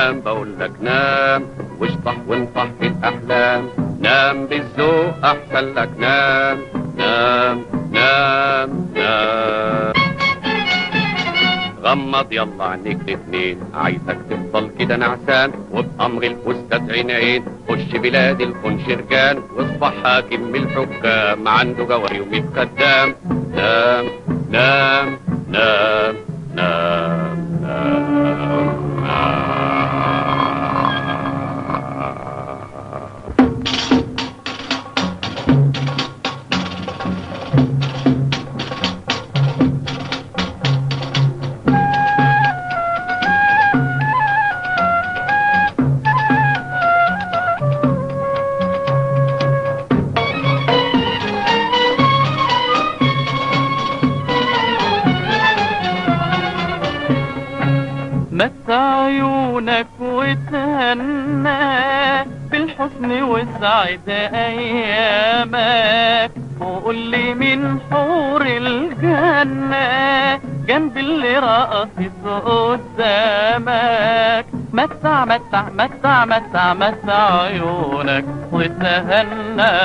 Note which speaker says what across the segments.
Speaker 1: نام بقول لك نام واشطح وانطح في الأحلام نام بالذوق أحسن لك نام نام نام نام غمض يلا عنيك الاتنين عايزك تفضل كده نعسان وبأمر الأستاذ عين عين خش بلاد الخنشرجان واصبح حاكم من الحكام عنده جوهري وميت خدام نام نام نام نام نام نام
Speaker 2: مس عيونك وتهنى بالحسن وسعد ايامك وقول لي من حور الجنة جنب اللي رقصت قدامك متع متع متع متع متع عيونك وتهنى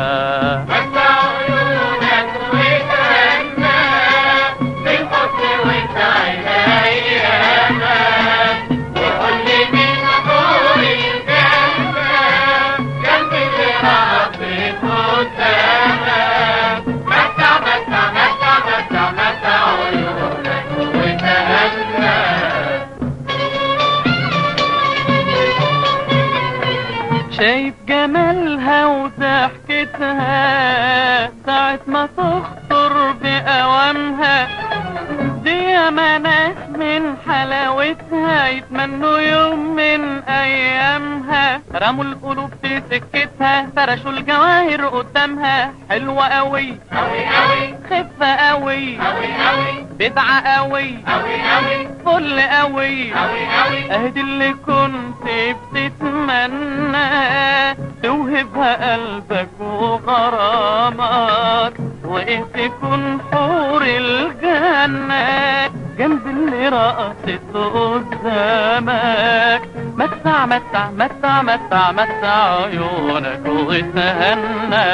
Speaker 2: شايف جمالها وضحكتها ساعة ما تخطر بأوامها دي ياما ناس من حلاوتها يتمنوا يوم من أيامها رموا القلوب في سكتها فرشوا الجواهر قدامها حلوة قوي خفة قوي بدعة قوي فل قوي اهدي اللي كنت بتتمنى توهبها قلبك وغرامك وايه تكون حور الجنة جنب اللي رقصت قدامك متع متع متع متع متع عيونك وتهنى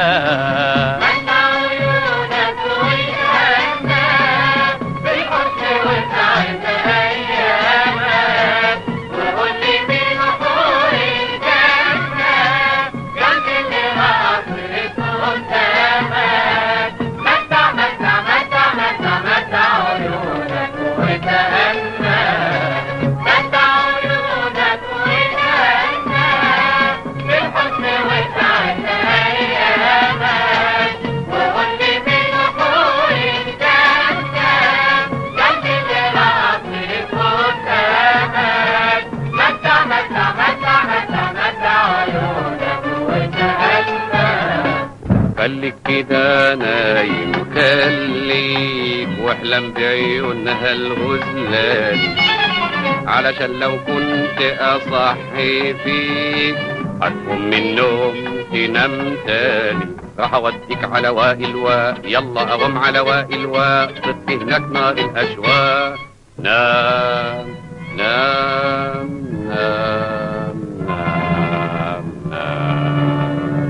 Speaker 1: خليك كده نايم خليك واحلم بعيونها الغزلان علشان لو كنت اصحي فيك هتقوم من النوم تنام تاني راح اوديك على وائل وا يلا قوم على وائل وا طفي هناك نار الاشواق نام نام نام نام نام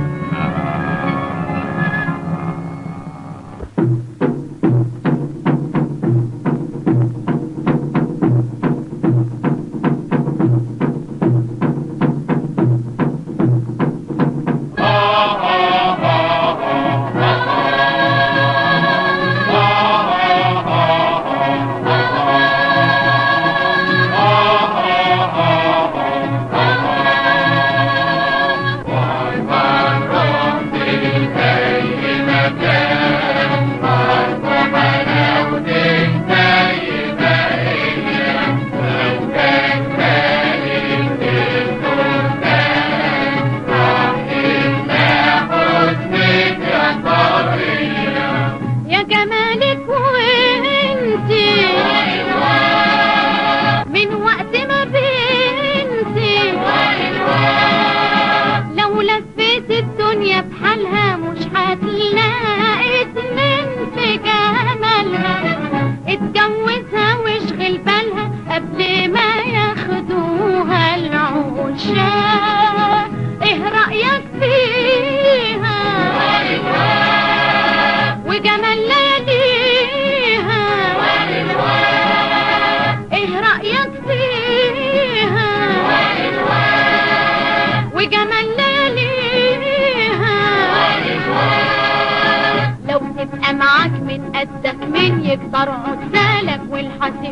Speaker 3: ارعد بالك والحد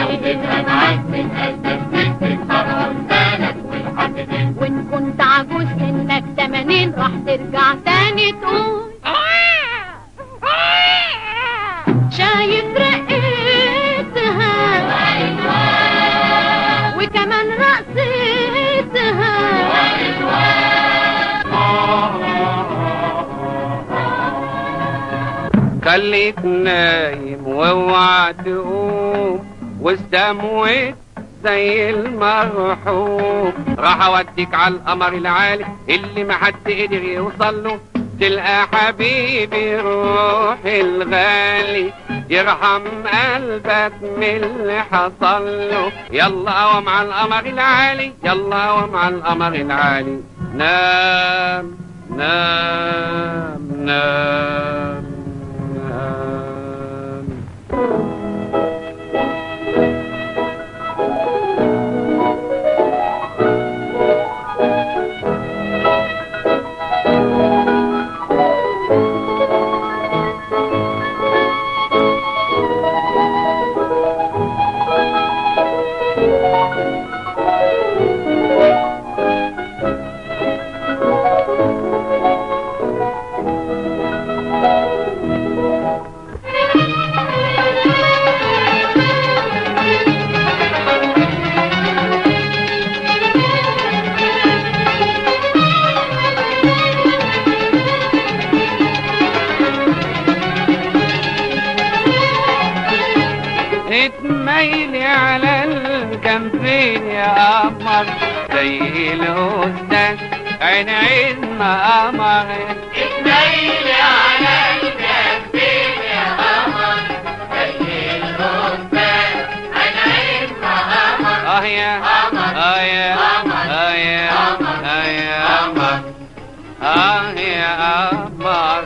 Speaker 3: وان كنت عجوز انك تمانين راح ترجع تاني تقول شايف رقيتها وكمان رقصتها
Speaker 1: خليك نايم واوعى تقوم واستموت زي المرحوم راح اوديك على القمر العالي اللي ما حد قدر يوصل له تلقى حبيبي روحي الغالي يرحم قلبك من اللي حصل له يلا قوم على القمر العالي يلا قوم على القمر العالي نام نام نام نام اتميلي على الجنبين يا قمر زي الأستاذ عين عين ما قمر
Speaker 2: اتنيلي على الجنبين يا قمر زي الأستاذ أنا اسمع قمر
Speaker 1: اه يا
Speaker 2: قمر.
Speaker 1: اه يا
Speaker 2: قمر.
Speaker 1: اه يا
Speaker 2: قمر.
Speaker 1: اه يا قمر اه يا قمر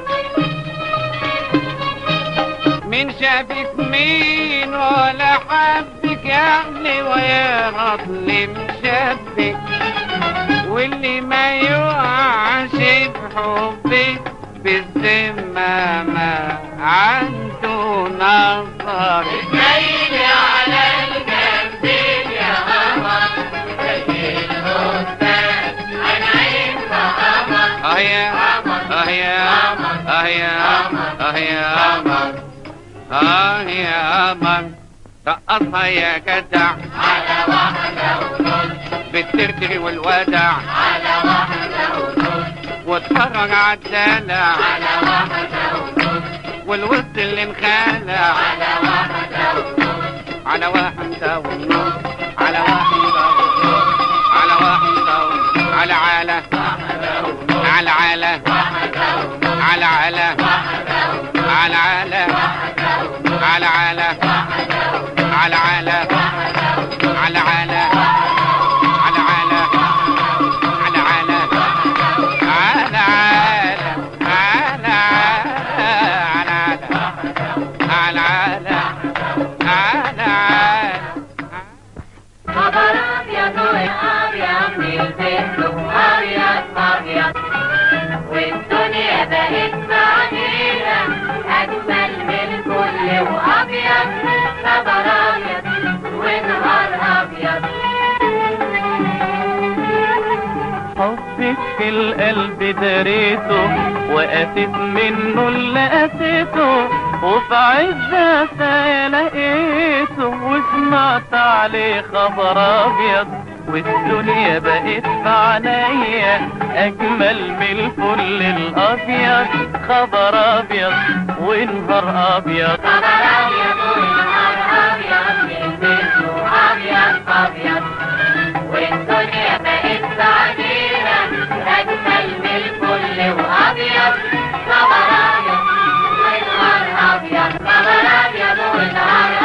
Speaker 1: مين شافك مين ولا حبك يعني ويا رطل مشبك واللي ما يوقعش بحبك بالذمة ما عنده نظر
Speaker 2: اتنيلي على الجنبين يا قمر زي الأستاذ أنا اسمع قمر
Speaker 1: اه يا اه يا اه يا اه يا قمر اه يا قمر رقصها يا جدع
Speaker 2: على واحدة ونص
Speaker 1: بالترتر والودع
Speaker 2: على واحدة ونص
Speaker 1: واتفرج عالدلع
Speaker 2: على واحدة ونص
Speaker 1: والوسط اللي انخلع
Speaker 2: على واحدة ونص
Speaker 1: على واحدة ونص على واحدة ونص على واحدة ونص على على
Speaker 2: واحدة ونص
Speaker 1: على على
Speaker 2: واحدة ونص
Speaker 1: على على
Speaker 2: واحدة ونص
Speaker 1: على على
Speaker 2: واحدة ونص
Speaker 1: على على
Speaker 2: واحدة ونص
Speaker 1: على على
Speaker 2: واحدة ونص
Speaker 1: على على على على على على على على على على على على على
Speaker 3: خبر ابيض وابيض من البيت ابيض ابيض والدنيا بقت معنينا اجمل من الكل وابيض خبر ابيض ونهار ابيض
Speaker 2: حبك في القلب دريته وقفت منه اللي قاسيته وفي عز عسايا لقيته وسمعت عليه خبر ابيض والدنيا بقت في عينيا اجمل من الفل الابيض خبر ابيض ونهار ابيض
Speaker 3: خبر ابيض ونهار ابيض من البيت ابيض ابيض والدنيا بقت علينا اجمل من الكل وابيض خبر ابيض ونهار ابيض خبر ابيض ونهار